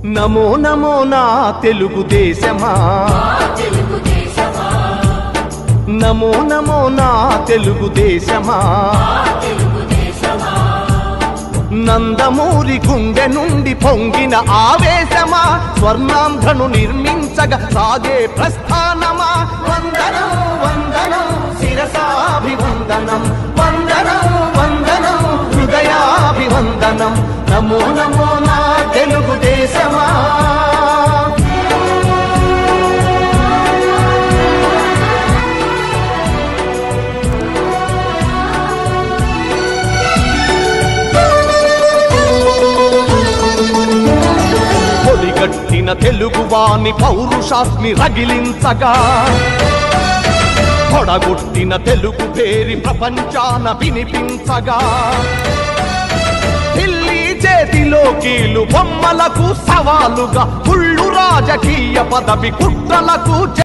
నమో నమో నా తెలుగుదేశమా నమో నమో నా తెలుగుదేశమా నందమూరి గుండె నుండి పొంగిన ఆవేశమా స్వర్ణాంధ్రను నిర్మించగా సాగే ప్రస్థానమా వందనం వందనం శిరసాభివందనం వందనం వందనం హృదయాభివందనం నమో నమో నా తెలుగుదేశమా పొడిగట్టిన తెలుగువాని పౌరుషాస్మి రగిలించగా పొడగొట్టిన తెలుగు పేరి ప్రపంచాన వినిపించగా ఢిల్లీ చేతిలో కీలు బొమ్మలకు సవాలుగా కుళ్ళు రాజకీయ పదవి కుట్రలకు